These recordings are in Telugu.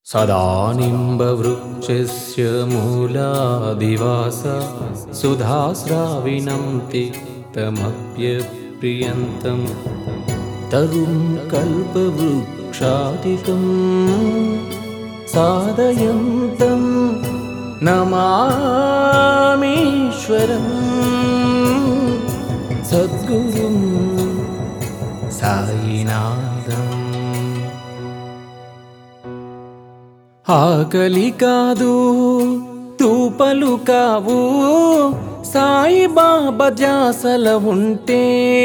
सदा निम्बवृक्षस्य मूलादिवास सुधास्राविणं तिक्तमप्यप्रियन्तं तरुं कल्पवृक्षादिकं साधयन्तं नमामीश्वरं सद्गुरुं सायिनाथम् ఆకలి కాదు తూపలు కావు సాయిబాబా ధ్యాసల ఉంటే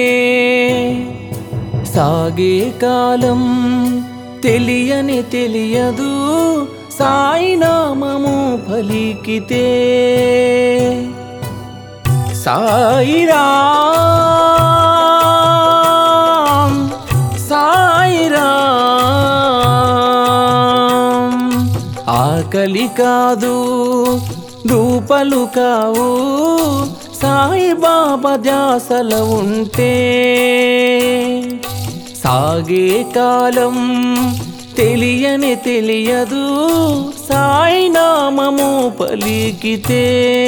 సాగే కాలం తెలియని తెలియదు సాయి నామము పలికితే సాయిరామ్ సాయిరామ్ ఆకలి కాదు దూపలు కావు సాయిబాబా ధ్యాసల ఉంటే సాగే కాలం తెలియని తెలియదు సాయి నామము పలికితే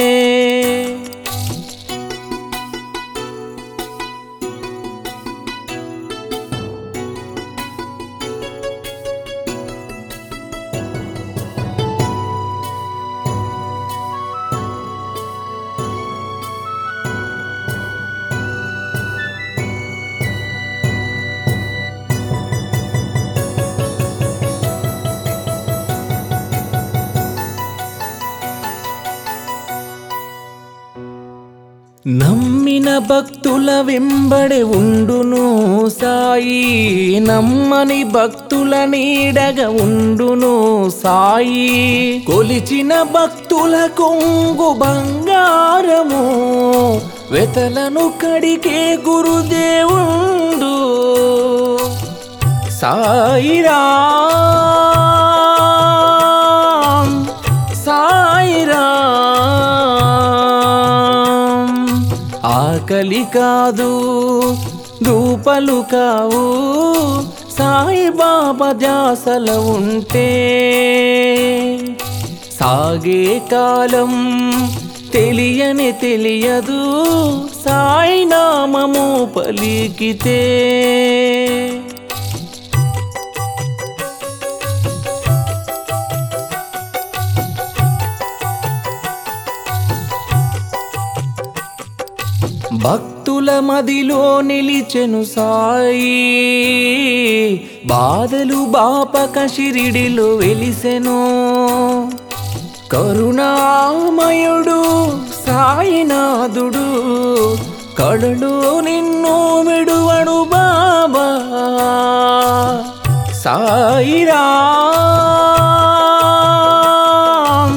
నమ్మిన భక్తుల వెంబడి ఉండును సాయి నమ్మని భక్తుల నీడగ ఉండును సాయి కొలిచిన భక్తుల కొంగు బంగారము వెతలను కడిగే గురుదేవుండు సాయిరామ్ సాయిరామ్ ఆకలి కాదు దూపలు కావు సాయిబాబా ధ్యాసల ఉంటే సాగే కాలం తెలియని తెలియదు సాయి నామము పలికితే భక్తుల మదిలో నిలిచెను సాయి బాధలు బాపక షిరిడిలో వెలిసెను కరుణామయుడు సాయినాథుడు కడలో నిన్ను విడువడు బాబా సాయిరామ్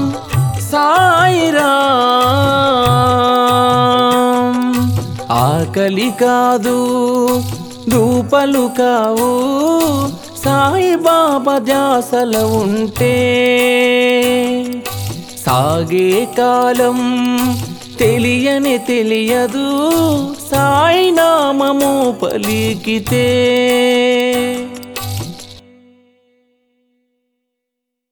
సాయిరామ్ ఆకలి కాదు దూపలు కావు సాయిబాబా ధ్యాసల ఉంటే సాగే కాలం తెలియని తెలియదు సాయి నామము పలికితే